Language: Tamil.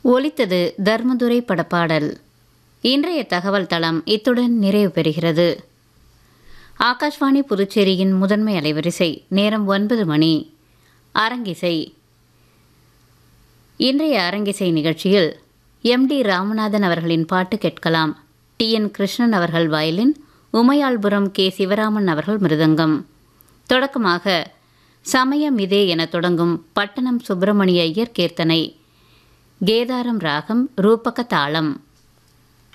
ஒலித்தது தர்மதுரை படப்பாடல் இன்றைய தகவல் தளம் இத்துடன் நிறைவு பெறுகிறது ஆகாஷ்வாணி புதுச்சேரியின் முதன்மை அலைவரிசை நேரம் ஒன்பது மணி அரங்கிசை இன்றைய அரங்கிசை நிகழ்ச்சியில் எம் டி ராமநாதன் அவர்களின் பாட்டு கேட்கலாம் டி என் கிருஷ்ணன் அவர்கள் வயலின் உமையாள்புரம் கே சிவராமன் அவர்கள் மிருதங்கம் தொடக்கமாக சமயம் இதே என தொடங்கும் பட்டணம் சுப்பிரமணிய ஐயர் கீர்த்தனை கேதாரம் ராகம் ரூபக தாளம்